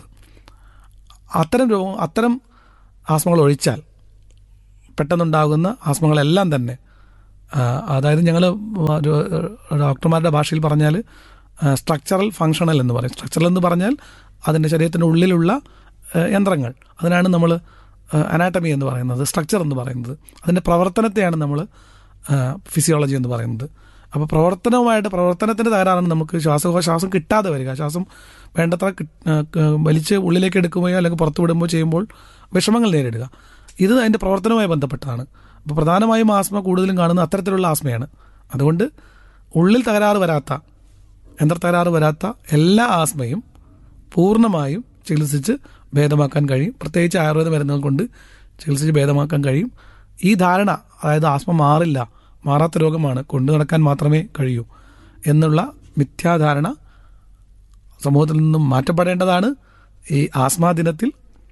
അത്തരം രോഗം അത്തരം ആസ്മകൾ ഒഴിച്ചാൽ പെട്ടെന്നുണ്ടാകുന്ന ആസ്മകളെല്ലാം തന്നെ ആ, അതായത് ഞങ്ങൾ ഡോക്ടർമാരുടെ ഭാഷയിൽ പറഞ്ഞാൽ സ്ട്രക്ചറൽ ഫങ്ഷണൽ എന്ന് പറയും സ്ട്രക്ചറൽ എന്ന് പറഞ്ഞാൽ അതിൻ്റെ ശരീരത്തിൻ്റെ ഉള്ളിലുള്ള ആ, യന്ത്രങ്ങൾ അതിനാണ് നമ്മൾ അനാട്ടമി എന്ന് പറയുന്നത് സ്ട്രക്ചർ എന്ന് പറയുന്നത് അതിൻ്റെ പ്രവർത്തനത്തെയാണ് നമ്മൾ ഫിസിയോളജി എന്ന് പറയുന്നത് അപ്പോൾ പ്രവർത്തനവുമായിട്ട് പ്രവർത്തനത്തിൻ്റെ തകരാറാണ് നമുക്ക് ശ്വാസകോശ ശ്വാസം കിട്ടാതെ വരിക ശ്വാസം വേണ്ടത്ര കി- ആ, ക- വലിച്ച് ഉള്ളിലേക്ക് എടുക്കുകയോ അല്ലെങ്കിൽ പുറത്തു വിടുമ്പോൾ ചെയ്യുമ്പോൾ വിഷമങ്ങൾ നേരിടുക ഇത് അതിൻ്റെ പ്രവർത്തനവുമായി ബന്ധപ്പെട്ടതാണ് അപ്പോൾ പ്രധാനമായും ആസ്മ കൂടുതലും കാണുന്ന അത്തരത്തിലുള്ള ആസ്മയാണ് അതുകൊണ്ട് ഉള്ളിൽ തകരാറ് വരാത്ത യന്ത്ര തകരാറ് വരാത്ത എല്ലാ ആസ്മയും പൂർണ്ണമായും ചികിത്സിച്ച് ഭേദമാക്കാൻ കഴിയും പ്രത്യേകിച്ച് ആയുർവേദ മരുന്നുകൾ കൊണ്ട് ചികിത്സിച്ച് ഭേദമാക്കാൻ കഴിയും ഈ ധാരണ അതായത് ആസ്മ മാറില്ല മാറാത്ത രോഗമാണ് കൊണ്ടു നടക്കാൻ മാത്രമേ കഴിയൂ എന്നുള്ള മിഥ്യാധാരണ സമൂഹത്തിൽ നിന്നും മാറ്റപ്പെടേണ്ടതാണ് ഈ ആസ്മാ ദിനത്തിൽ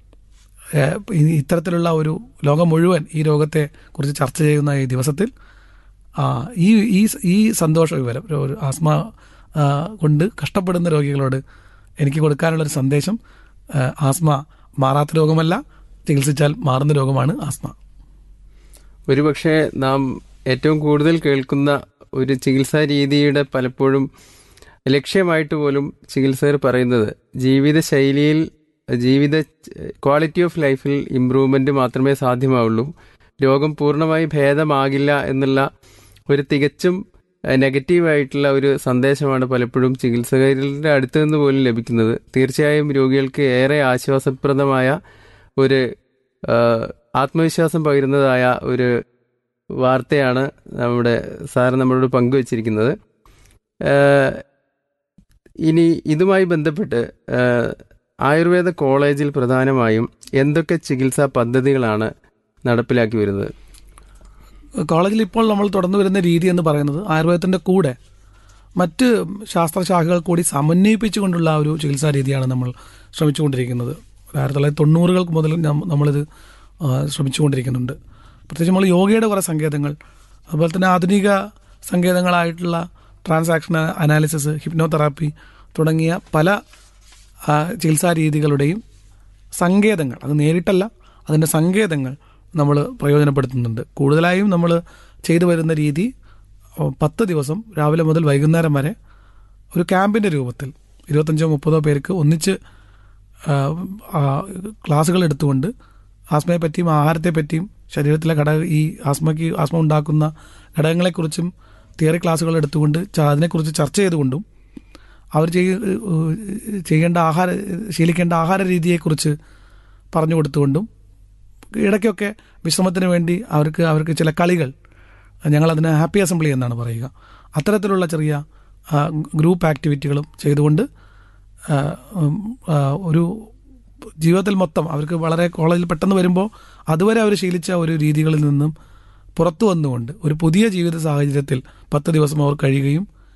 ഏഹ്, ഈ ഇത്തരത്തിലുള്ള ഒരു ലോകം മുഴുവൻ ഈ രോഗത്തെ കുറിച്ച് ചർച്ച ചെയ്യുന്ന ഈ ദിവസത്തിൽ ആ, ഈ ഈ ഈ സന്തോഷ വിവരം ഒരു- ഒരു ആസ്മ ആ, കൊണ്ട് കഷ്ടപ്പെടുന്ന രോഗികളോട് എനിക്ക് കൊടുക്കാനുള്ള ഒരു സന്ദേശം ആ, ആസ്മ മാറാത്ത രോഗമല്ല ചികിത്സിച്ചാൽ മാറുന്ന രോഗമാണ് ആസ്മ ഒരുപക്ഷെ നാം ഏറ്റവും കൂടുതൽ കേൾക്കുന്ന ഒരു ചികിത്സാ രീതിയുടെ പലപ്പോഴും ലക്ഷ്യമായിട്ട് പോലും ചികിത്സകർ പറയുന്നത് ജീവിത ശൈലിയിൽ ജീവിത ക്വാളിറ്റി ഓഫ് ലൈഫിൽ ഇമ്പ്രൂവ്മെന്റ് മാത്രമേ സാധ്യമാവുള്ളൂ രോഗം പൂർണ്ണമായി ഭേദമാകില്ല എന്നുള്ള ഒരു തികച്ചും നെഗറ്റീവായിട്ടുള്ള ഒരു സന്ദേശമാണ് പലപ്പോഴും ചികിത്സകരുടെ അടുത്ത് നിന്ന് പോലും ലഭിക്കുന്നത് തീർച്ചയായും രോഗികൾക്ക് ഏറെ ആശ്വാസപ്രദമായ ഒരു ആ, ആത്മവിശ്വാസം പകരുന്നതായ ഒരു വാർത്തയാണ് നമ്മുടെ സാറ് നമ്മളോട് പങ്കുവച്ചിരിക്കുന്നത് ഏഹ് ഇനി ഇതുമായി ബന്ധപ്പെട്ട് ഏഹ് ആയുർവേദ കോളേജിൽ പ്രധാനമായും എന്തൊക്കെ ചികിത്സാ പദ്ധതികളാണ് നടപ്പിലാക്കി വരുന്നത് കോളേജിൽ ഇപ്പോൾ നമ്മൾ തുടർന്നു വരുന്ന രീതി എന്ന് പറയുന്നത് ആയുർവേദത്തിന്റെ കൂടെ മറ്റ് ശാസ്ത്രശാഖകൾ കൂടി സമന്വയിപ്പിച്ചുകൊണ്ടുള്ള ഒരു ചികിത്സാ രീതിയാണ് നമ്മൾ ശ്രമിച്ചുകൊണ്ടിരിക്കുന്നത് ആയിരത്തി തൊള്ളായിരത്തി തൊണ്ണൂറുകൾക്ക് മുതൽ നം- നമ്മളിത് ആ, ശ്രമിച്ചുകൊണ്ടിരിക്കുന്നുണ്ട് പ്രത്യേകിച്ച് നമ്മൾ യോഗയുടെ കുറേ സങ്കേതങ്ങൾ അതുപോലെ തന്നെ ആധുനിക സങ്കേതങ്ങളായിട്ടുള്ള ട്രാൻസാക്ഷൻ അനാലിസിസ് ഹിപ്നോതെറാപ്പി തുടങ്ങിയ പല ആ, ചികിത്സാ രീതികളുടെയും സങ്കേതങ്ങൾ അത് നേരിട്ടല്ല അതിൻ്റെ സങ്കേതങ്ങൾ നമ്മൾ പ്രയോജനപ്പെടുത്തുന്നുണ്ട് കൂടുതലായും നമ്മൾ ചെയ്തു വരുന്ന രീതി ഓ, പത്ത് ദിവസം രാവിലെ മുതൽ വൈകുന്നേരം വരെ ഒരു ക്യാമ്പിൻ്റെ രൂപത്തിൽ ഇരുപത്തഞ്ചോ മുപ്പതോ പേർക്ക് ഒന്നിച്ച് ആ, ആ, ക്ലാസ്സുകൾ എടുത്തുകൊണ്ട് ആസ്മയെ പറ്റിയും ആഹാരത്തെ പറ്റിയും ശരീരത്തിലെ ഘടക ഈ ആസ്മയ്ക്ക് ആസ്മ ഉണ്ടാക്കുന്ന ഘടകങ്ങളെക്കുറിച്ചും തിയറി ക്ലാസ്സുകൾ എടുത്തുകൊണ്ട് ച- അതിനെക്കുറിച്ച് ചർച്ച ചെയ്തുകൊണ്ടും അവർ ചെയ്യ ചെയ്യേണ്ട ആഹാര ശീലിക്കേണ്ട ആഹാര രീതിയെക്കുറിച്ച് പറഞ്ഞു കൊടുത്തുകൊണ്ടും ഇടയ്ക്കൊക്കെ വിശ്രമത്തിന് വേണ്ടി അവർക്ക് അവർക്ക് ചില കളികൾ ഞങ്ങളതിന് ഹാപ്പി അസംബ്ലി എന്നാണ് പറയുക അത്തരത്തിലുള്ള ചെറിയ ആ, ഗ്രൂപ്പ് ആക്ടിവിറ്റികളും ചെയ്തുകൊണ്ട് ആ, ഉം, ആ, ഒരു ജീവിതത്തിൽ മൊത്തം അവർക്ക് വളരെ കോളേജിൽ പെട്ടെന്ന് വരുമ്പോൾ അതുവരെ അവർ ശീലിച്ച ഒരു രീതികളിൽ നിന്നും പുറത്തു വന്നുകൊണ്ട് ഒരു പുതിയ ജീവിത സാഹചര്യത്തിൽ പത്ത് ദിവസം അവർ കഴിയുകയും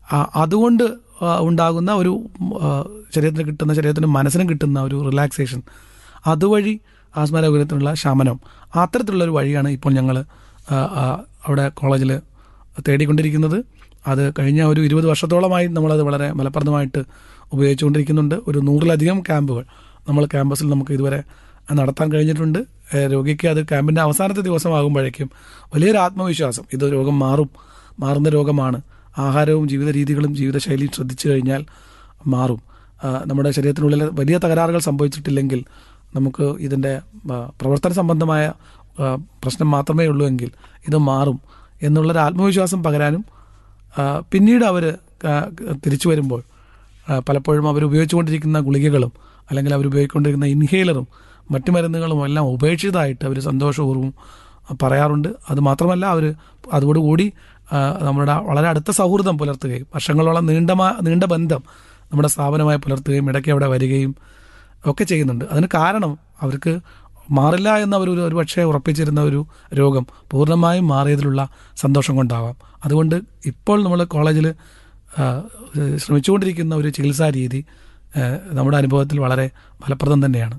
ആ, അതുകൊണ്ട് ആ, ഉണ്ടാകുന്ന ഒരു ആ, ശരീരത്തിന് കിട്ടുന്ന ശരീരത്തിനും മനസ്സിനും കിട്ടുന്ന ഒരു റിലാക്സേഷൻ അതുവഴി ആസ്മ രോഗത്തിനുള്ള ശമനം അത്തരത്തിലുള്ള ഒരു വഴിയാണ് ഇപ്പോൾ ഞങ്ങൾ അവിടെ കോളേജിൽ തേടിക്കൊണ്ടിരിക്കുന്നത് അത് കഴിഞ്ഞ ഒരു ഇരുപത് വർഷത്തോളമായി നമ്മളത് വളരെ ഫലപ്രദമായിട്ട് ഉപയോഗിച്ചുകൊണ്ടിരിക്കുന്നുണ്ട് ഒരു നൂറിലധികം ക്യാമ്പുകൾ നമ്മൾ ക്യാമ്പസിൽ നമുക്ക് ഇതുവരെ നടത്താൻ കഴിഞ്ഞിട്ടുണ്ട് ഏഹ് രോഗിക്ക് അത് ക്യാമ്പിൻ്റെ അവസാനത്തെ ദിവസമാകുമ്പോഴേക്കും വലിയൊരു ആത്മവിശ്വാസം ഇത് രോഗം മാറും മാറുന്ന രോഗമാണ് ആഹാരവും ജീവിത രീതികളും ജീവിതശൈലിയും ശ്രദ്ധിച്ചു കഴിഞ്ഞാൽ മാറും ആ, നമ്മുടെ ശരീരത്തിനുള്ളിൽ വലിയ തകരാറുകൾ സംഭവിച്ചിട്ടില്ലെങ്കിൽ നമുക്ക് ഇതിൻ്റെ ആ, പ്രവർത്തന സംബന്ധമായ ആ, പ്രശ്നം മാത്രമേ ഉള്ളൂ എങ്കിൽ ഇത് മാറും എന്നുള്ളൊരു ആത്മവിശ്വാസം പകരാനും ആ, പിന്നീട് അവർ തിരിച്ചു വരുമ്പോൾ ആ, പലപ്പോഴും അവർ ഉപയോഗിച്ചുകൊണ്ടിരിക്കുന്ന ഗുളികകളും അല്ലെങ്കിൽ അവർ ഉപയോഗിച്ചുകൊണ്ടിരിക്കുന്ന ഇൻഹേലറും മറ്റു മരുന്നുകളും എല്ലാം ഉപേക്ഷിതമായിട്ട് അവർ സന്തോഷപൂർവ്വം പറയാറുണ്ട് അത് മാത്രമല്ല അവർ അതോടുകൂടി ആ, നമ്മുടെ വളരെ അടുത്ത സൗഹൃദം പുലർത്തുകയും വർഷങ്ങളോളം നീണ്ട മാ- നീണ്ട ബന്ധം നമ്മുടെ സ്ഥാപനമായി പുലർത്തുകയും ഇടയ്ക്ക് അവിടെ വരികയും ഒക്കെ ചെയ്യുന്നുണ്ട് അതിന് കാരണം അവർക്ക് മാറില്ല എന്ന് അവർ ഒരു പക്ഷേ ഉറപ്പിച്ചിരുന്ന ഒരു രോഗം പൂർണ്ണമായും മാറിയതിലുള്ള സന്തോഷം കൊണ്ടാവാം അതുകൊണ്ട് ഇപ്പോൾ നമ്മൾ കോളേജിൽ ശ്രമിച്ചുകൊണ്ടിരിക്കുന്ന ഒരു ചികിത്സാ രീതി ആ, നമ്മുടെ അനുഭവത്തിൽ വളരെ ഫലപ്രദം തന്നെയാണ്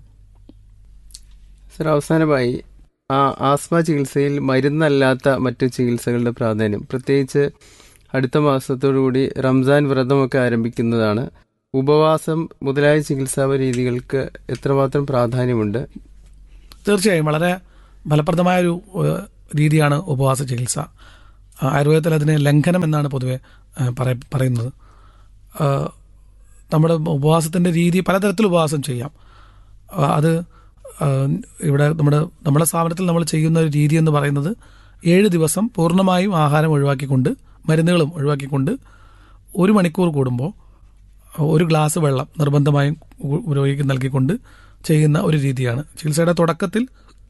സർ അവസാനമായി ആ ആസ്മ ചികിത്സയിൽ മരുന്നല്ലാത്ത മറ്റു ചികിത്സകളുടെ പ്രാധാന്യം പ്രത്യേകിച്ച് അടുത്ത മാസത്തോടുകൂടി റംസാൻ വ്രതമൊക്കെ ആരംഭിക്കുന്നതാണ് ഉപവാസം മുതലായ ചികിത്സാ രീതികൾക്ക് എത്രമാത്രം പ്രാധാന്യമുണ്ട് തീർച്ചയായും വളരെ ഫലപ്രദമായ ഒരു ഏഹ്, രീതിയാണ് ഉപവാസ ചികിത്സ ആ, ആയുർവേദത്തിൽ അതിന് ലംഘനം എന്നാണ് പൊതുവെ ഏഹ്, പറയ- പറയുന്നത് ആ, നമ്മുടെ ഉപവാസത്തിൻ്റെ രീതി പലതരത്തിൽ ഉപവാസം ചെയ്യാം ആ, അത് ആ, ഇവിടെ നമ്മുടെ നമ്മുടെ സ്ഥാപനത്തിൽ നമ്മൾ ചെയ്യുന്ന ഒരു രീതി എന്ന് പറയുന്നത് ഏഴ് ദിവസം പൂർണ്ണമായും ആഹാരം ഒഴിവാക്കിക്കൊണ്ട് മരുന്നുകളും ഒഴിവാക്കിക്കൊണ്ട് ഒരു മണിക്കൂർ കൂടുമ്പോൾ ഒരു ഗ്ലാസ് വെള്ളം നിർബന്ധമായും ഉ- രോഗിക്ക് നൽകിക്കൊണ്ട് ചെയ്യുന്ന ഒരു രീതിയാണ് ചികിത്സയുടെ തുടക്കത്തിൽ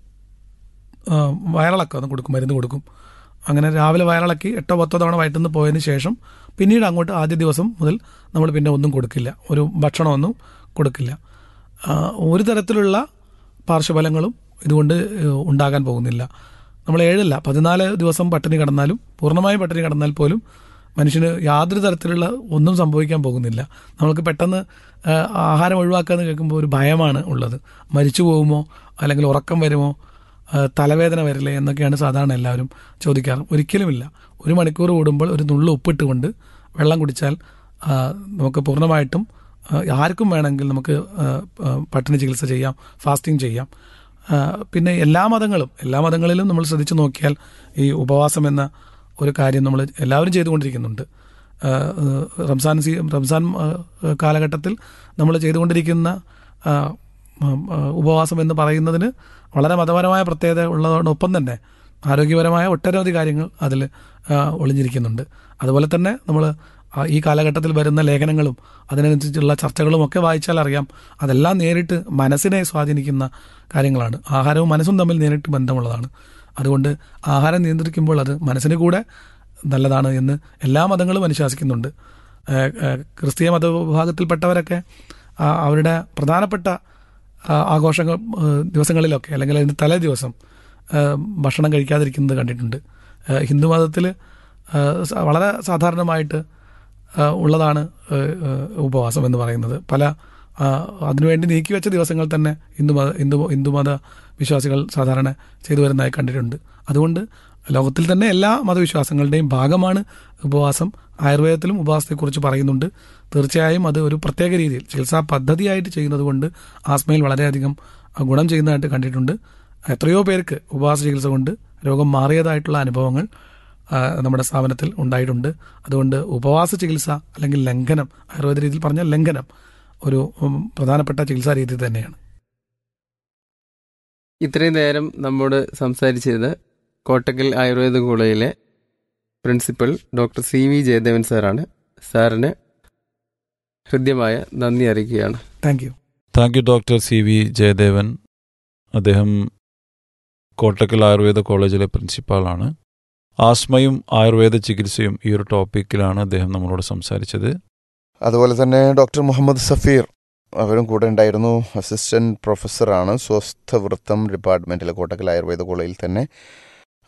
ആ, വയറിളക്കം ഒന്ന് കൊടുക്കും മരുന്ന് കൊടുക്കും അങ്ങനെ രാവിലെ വയറിളക്കി എട്ടോ പത്തോ തവണ വയറ്റുനിന്ന് പോയതിന് ശേഷം പിന്നീട് അങ്ങോട്ട് ആദ്യ ദിവസം മുതൽ നമ്മൾ പിന്നെ ഒന്നും കൊടുക്കില്ല ഒരു ഭക്ഷണമൊന്നും കൊടുക്കില്ല ആ, ഒരു തരത്തിലുള്ള പാർശ്വഫലങ്ങളും ഇതുകൊണ്ട് ഏഹ്, ഉണ്ടാകാൻ പോകുന്നില്ല നമ്മൾ ഏഴല്ല പതിനാല് ദിവസം പട്ടിണി കിടന്നാലും പൂർണ്ണമായും പട്ടിണി കിടന്നാൽ പോലും മനുഷ്യന് യാതൊരു തരത്തിലുള്ള ഒന്നും സംഭവിക്കാൻ പോകുന്നില്ല നമുക്ക് പെട്ടെന്ന് ആ, ആഹാരം ഒഴിവാക്കുക എന്ന് കേൾക്കുമ്പോൾ ഒരു ഭയമാണ് ഉള്ളത് മരിച്ചു പോകുമോ അല്ലെങ്കിൽ ഉറക്കം വരുമോ ആ, തലവേദന വരില്ലേ എന്നൊക്കെയാണ് സാധാരണ എല്ലാവരും ചോദിക്കാറ് ഒരിക്കലുമില്ല ഒരു മണിക്കൂർ കൂടുമ്പോൾ ഒരു നുള്ളു ഉപ്പിട്ടുകൊണ്ട് വെള്ളം കുടിച്ചാൽ ആ, നമുക്ക് പൂർണ്ണമായിട്ടും ആ, ആർക്കും വേണമെങ്കിൽ നമുക്ക് ആ, ആ, പട്ടിണി ചികിത്സ ചെയ്യാം ഫാസ്റ്റിംഗ് ചെയ്യാം ആ, പിന്നെ എല്ലാ മതങ്ങളും എല്ലാ മതങ്ങളിലും നമ്മൾ ശ്രദ്ധിച്ചു നോക്കിയാൽ ഈ ഉപവാസം എന്ന ഒരു കാര്യം നമ്മൾ എല്ലാവരും ചെയ്തുകൊണ്ടിരിക്കുന്നുണ്ട് ആ, ആ, റംസാൻ സീ റംസാൻ ആ, കാലഘട്ടത്തിൽ നമ്മൾ ചെയ്തുകൊണ്ടിരിക്കുന്ന ആ, ഉം, ആ, ഉപവാസം എന്ന് പറയുന്നതിന് വളരെ മതപരമായ പ്രത്യേകത ഉള്ളതോടൊപ്പം തന്നെ ആരോഗ്യപരമായ ഒട്ടനവധി കാര്യങ്ങൾ അതിൽ ഒളിഞ്ഞിരിക്കുന്നുണ്ട് അതുപോലെ തന്നെ നമ്മൾ ഈ കാലഘട്ടത്തിൽ വരുന്ന ലേഖനങ്ങളും അതിനനുസരിച്ചുള്ള ചർച്ചകളും ഒക്കെ വായിച്ചാൽ അറിയാം അതെല്ലാം നേരിട്ട് മനസ്സിനെ സ്വാധീനിക്കുന്ന കാര്യങ്ങളാണ് ആഹാരവും മനസ്സും തമ്മിൽ നേരിട്ട് ബന്ധമുള്ളതാണ് അതുകൊണ്ട് ആഹാരം നിയന്ത്രിക്കുമ്പോൾ അത് മനസ്സിന് കൂടെ നല്ലതാണ് എന്ന് എല്ലാ മതങ്ങളും അനുശാസിക്കുന്നുണ്ട് ഏഹ് ഏഹ് ക്രിസ്തീയ മതവിഭാഗത്തിൽപ്പെട്ടവരൊക്കെ ആ, അവരുടെ പ്രധാനപ്പെട്ട ആ, ആഘോഷങ്ങൾ ഏഹ് ദിവസങ്ങളിലൊക്കെ അല്ലെങ്കിൽ അതിൻ്റെ തലേ ദിവസം ഏഹ് ഭക്ഷണം കഴിക്കാതിരിക്കുന്നത് കണ്ടിട്ടുണ്ട് ഏഹ് ഹിന്ദുമതത്തിൽ ഏഹ് സ- വളരെ സാധാരണമായിട്ട് ഏഹ് ഉള്ളതാണ് ഏഹ് ഏഹ് ഉപവാസം എന്ന് പറയുന്നത് പല ആ, അതിനുവേണ്ടി നീക്കിവെച്ച ദിവസങ്ങൾ തന്നെ ഹിന്ദുമത ഹിന്ദു ഹിന്ദുമത വിശ്വാസികൾ സാധാരണ ചെയ്തു വരുന്നതായി കണ്ടിട്ടുണ്ട് അതുകൊണ്ട് ലോകത്തിൽ തന്നെ എല്ലാ മതവിശ്വാസങ്ങളുടെയും ഭാഗമാണ് ഉപവാസം ആയുർവേദത്തിലും ഉപവാസത്തെക്കുറിച്ച് പറയുന്നുണ്ട് തീർച്ചയായും അത് ഒരു പ്രത്യേക രീതിയിൽ ചികിത്സാ പദ്ധതിയായിട്ട് ചെയ്യുന്നത് കൊണ്ട് ആസ്മയിൽ വളരെയധികം ആ, ഗുണം ചെയ്യുന്നതായിട്ട് കണ്ടിട്ടുണ്ട് എത്രയോ പേർക്ക് ഉപവാസ ചികിത്സ കൊണ്ട് രോഗം മാറിയതായിട്ടുള്ള അനുഭവങ്ങൾ ആ, നമ്മുടെ സ്ഥാപനത്തിൽ ഉണ്ടായിട്ടുണ്ട് അതുകൊണ്ട് ഉപവാസ ചികിത്സ അല്ലെങ്കിൽ ലംഘനം ആയുർവേദ രീതിയിൽ പറഞ്ഞാൽ ലംഘനം ഒരു ഉം, പ്രധാനപ്പെട്ട ചികിത്സാ രീതി തന്നെയാണ് ഇത്രയും നേരം നമ്മോട് സംസാരിച്ചത് കോട്ടക്കൽ ആയുർവേദ കോളേജിലെ principal doctor C V Jayadevan സാറാണ് സാറിന് ഹൃദ്യമായ നന്ദി അറിയിക്കുകയാണ് thank you thank you doctor C V Jayadevan അദ്ദേഹം കോട്ടക്കൽ ആയുർവേദ കോളേജിലെ പ്രിൻസിപ്പാളാണ് ആസ്മയും ആയുർവേദ ചികിത്സയും ഈ ഒരു ടോപ്പിക്കിലാണ് അദ്ദേഹം നമ്മളോട് സംസാരിച്ചത് അതുപോലെ തന്നെ ഡോക്ടർ മുഹമ്മദ് സഫീർ അവരും കൂടെ ഉണ്ടായിരുന്നു അസിസ്റ്റന്റ് പ്രൊഫസറാണ് സ്വസ്ഥവൃത്തം ഡിപ്പാർട്ട്മെന്റിലെ കോട്ടക്കൽ ആയുർവേദ കോളേജിൽ തന്നെ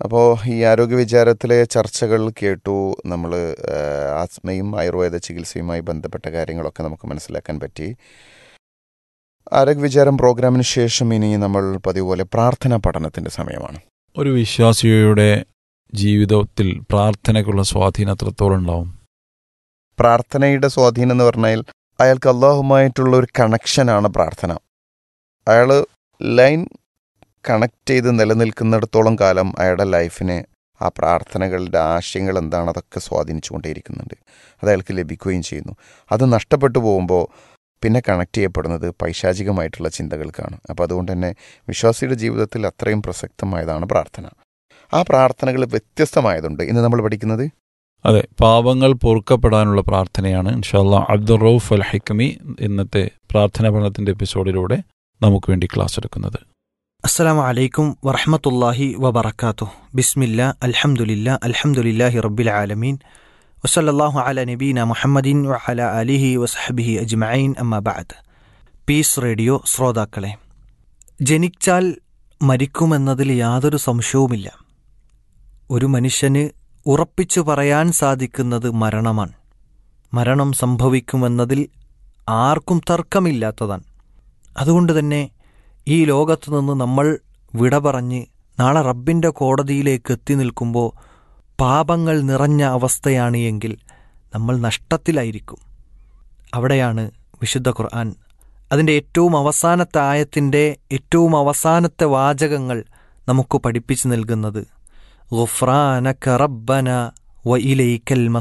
അപ്പോൾ ഈ ആരോഗ്യ വിചാരത്തിലെ ചർച്ചകൾ കേട്ടു നമ്മൾ ആസ്മയും ആയുർവേദ ചികിത്സയുമായി ബന്ധപ്പെട്ട കാര്യങ്ങളൊക്കെ നമുക്ക് മനസ്സിലാക്കാൻ പറ്റി ആരോഗ്യ വിചാരം പ്രോഗ്രാമിന് ശേഷം ഇനി നമ്മൾ പതിവ് പോലെ പ്രാർത്ഥനാ പഠനത്തിൻ്റെ സമയമാണ് ഒരു വിശ്വാസിയുടെ ജീവിതത്തിൽ പ്രാർത്ഥനയ്ക്കുള്ള സ്വാധീനം എത്രത്തോളം ഉണ്ടാവും പ്രാർത്ഥനയുടെ സ്വാധീനം എന്ന് പറഞ്ഞാൽ അയാൾക്ക് അള്ളാഹുമായിട്ടുള്ള ഒരു കണക്ഷനാണ് പ്രാർത്ഥന അയാൾ ലൈൻ കണക്ട് ചെയ്ത് നിലനിൽക്കുന്നിടത്തോളം കാലം അയാളുടെ ലൈഫിനെ ആ പ്രാർത്ഥനകളുടെ ആശയങ്ങൾ എന്താണ് അതൊക്കെ സ്വാധീനിച്ചുകൊണ്ടേയിരിക്കുന്നുണ്ട് അത് അയാൾക്ക് ലഭിക്കുകയും ചെയ്യുന്നു അത് നഷ്ടപ്പെട്ടു പോകുമ്പോൾ പിന്നെ കണക്ട് ചെയ്യപ്പെടുന്നത് പൈശാചികമായിട്ടുള്ള ചിന്തകൾക്കാണ് അപ്പോൾ അതുകൊണ്ട് തന്നെ വിശ്വാസിയുടെ ജീവിതത്തിൽ അത്രയും പ്രസക്തമായതാണ് പ്രാർത്ഥന ആ പ്രാർത്ഥനകൾ വ്യത്യസ്തമായതുണ്ട് ഇന്ന് നമ്മൾ പഠിക്കുന്നത് അതെ പാപങ്ങൾ പൊറുക്കപ്പെടാനുള്ള പ്രാർത്ഥനയാണ് ഇൻഷാല്ല അബ്ദുൾ റൌഫ് അൽ ഹൈക്കമി ഇന്നത്തെ പ്രാർത്ഥനാ പഠനത്തിന്റെ എപ്പിസോഡിലൂടെ നമുക്ക് വേണ്ടി ക്ലാസ് എടുക്കുന്നത് السلام عليكم ورحمة الله وبركاته بسم الله الحمد لله الحمد لله رب العالمين وصلى الله على نبينا محمد وعلى آله وصحبه أجمعين أما بعد പീസ് റേഡിയോ ശ്രോതാക്കളെ ജനിച്ചാൽ മരിക്കുമെന്നതിൽ യാതൊരു സംശയവുമില്ല ഒരു മനുഷ്യന് ഉറപ്പിച്ചു പറയാൻ സാധിക്കുന്നത് മരണമാണ് മരണം സംഭവിക്കുമെന്നതിൽ ആർക്കും തർക്കമില്ലാത്തതാണ് അതുകൊണ്ട് തന്നെ ഈ ലോകത്തു നിന്ന് നമ്മൾ വിട പറഞ്ഞ് നാളെ റബ്ബിൻ്റെ കോടതിയിലേക്ക് എത്തി നിൽക്കുമ്പോൾ പാപങ്ങൾ നിറഞ്ഞ അവസ്ഥയാണ് എങ്കിൽ നമ്മൾ നഷ്ടത്തിലായിരിക്കും അവിടെയാണ് വിശുദ്ധ ഖുർആൻ അതിൻ്റെ ഏറ്റവും അവസാനത്തെ ആയത്തിൻ്റെ ഏറ്റവും അവസാനത്തെ വാചകങ്ങൾ നമുക്ക് പഠിപ്പിച്ചു നൽകുന്നത് ഗുഫ്രാനക റബ്ബന വ ഇലൈക്കൽ